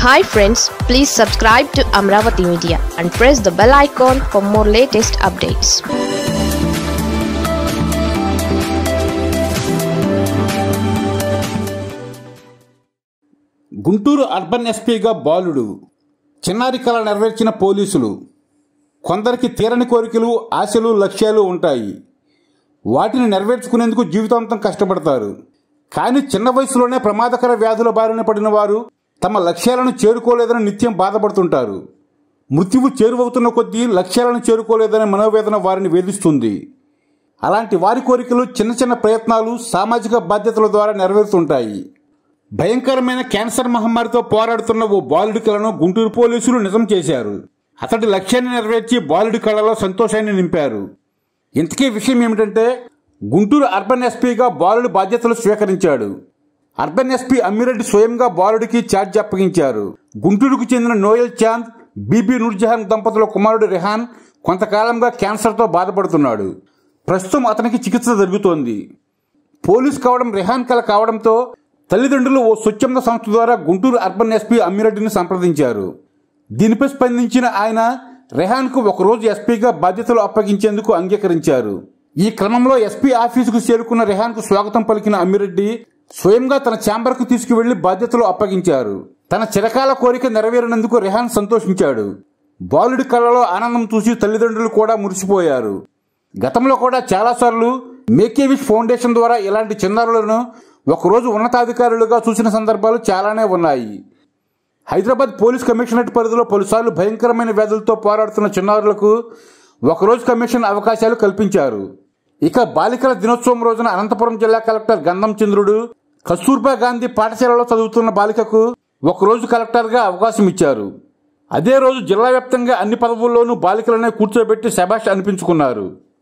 hi friends please subscribe to Amaravati media and press the bell icon for more latest updates Guntur urban ఎస్పీగా బాలుడు చిన్నారి కళ నెరవేర్చిన పోలీసులు కొందరికి తీరని కోరికలు ఆశలు లక్ష్యాలు ఉంటాయి వాటిని నెరవేర్చుకునేందుకు జీవితాంతం కష్టపడతారు కానీ చిన్న వయసులోనే ప్రమాదకర వ్యాధుల బారిన పడిన వారు తమ లక్ష్యాలను చేరుకోలేదని నిత్యం బాధపడుతుంటారు మృత్యువు చేరువవుతున్న కొద్దీ లక్ష్యాలను చేరుకోలేదనే మనోవేదన వారిని వేధిస్తుంది అలాంటి వారి కోరికలు చిన్న చిన్న ప్రయత్నాలు సామాజిక బాధ్యతల ద్వారా నెరవేరుతుంటాయి భయంకరమైన క్యాన్సర్ మహమ్మారితో పోరాడుతున్న ఓ బాలుడి కళను గుంటూరు పోలీసులు నిజం చేశారు అతడి లక్ష్యాన్ని నెరవేర్చి బాలుడి కళలో సంతోషాన్ని నింపారు ఇంతకీ విషయం ఏమిటంటే గుంటూరు అర్బన్ ఎస్పీగా బాలుడి బాధ్యతలు స్వీకరించాడు అర్బన్ ఎస్పీ అమ్మిరెడ్డి స్వయంగా బాలుడికి ఛార్జ్ అప్పగించారు గుంటూరుకు చెందిన నోయల్ చాంద్ బీబీ నూర్జహాన్ దంపతుల కుమారుడు రెహాన్ కొంతకాలంగా క్యాన్సర్తో బాధపడుతున్నాడు ప్రస్తుతం అతనికి చికిత్స జరుగుతోంది పోలీస్ కావడం రెహాన్ కల కావడంతో తల్లిదండ్రులు ఓ స్వచ్ఛంద సంస్థ ద్వారా గుంటూరు అర్బన్ ఎస్పీ అమ్మిరెడ్డిని సంప్రదించారు దీనిపై స్పందించిన ఆయన రెహాన్కు ఒకరోజు ఎస్పీగా బాధ్యతలు అప్పగించేందుకు అంగీకరించారు ఈ క్రమంలో ఎస్పీ ఆఫీసుకు చేరుకున్న రెహాన్కు స్వాగతం పలికిన అమ్మిరెడ్డి స్వయంగా తన ఛాంబర్కు తీసుకువెళ్లి బాధ్యతలు అప్పగించారు తన చిరకాల కోరిక నెరవేరినందుకు రెహాన్ సంతోషించాడు బాలుడి కళ్ళలో ఆనందం చూసి తల్లిదండ్రులు కూడా మురిసిపోయారు గతంలో కూడా చాలాసార్లు మేకేవిష్ ఫౌండేషన్ ద్వారా ఇలాంటి చిన్నారులను ఒకరోజు ఉన్నతాధికారులుగా చూసిన సందర్భాలు చాలానే ఉన్నాయి హైదరాబాద్ పోలీస్ కమిషనరేట్ పరిధిలో పలుసార్లు భయంకరమైన వ్యాధులతో పోరాడుతున్న చిన్నారులకు ఒకరోజు కమిషన్ అవకాశాలు కల్పించారు ఇక బాలికల దినోత్సవం రోజున అనంతపురం జిల్లా కలెక్టర్ గంధం చంద్రుడు కస్తూర్బా గాంధీ పాఠశాలలో చదువుతున్న బాలికకు ఒకరోజు కలెక్టర్గా అవకాశం ఇచ్చారు అదే రోజు జిల్లా వ్యాప్తంగా అన్ని పదవుల్లోనూ బాలికలనే కూర్చోబెట్టి శభాష్ అనిపించుకున్నారు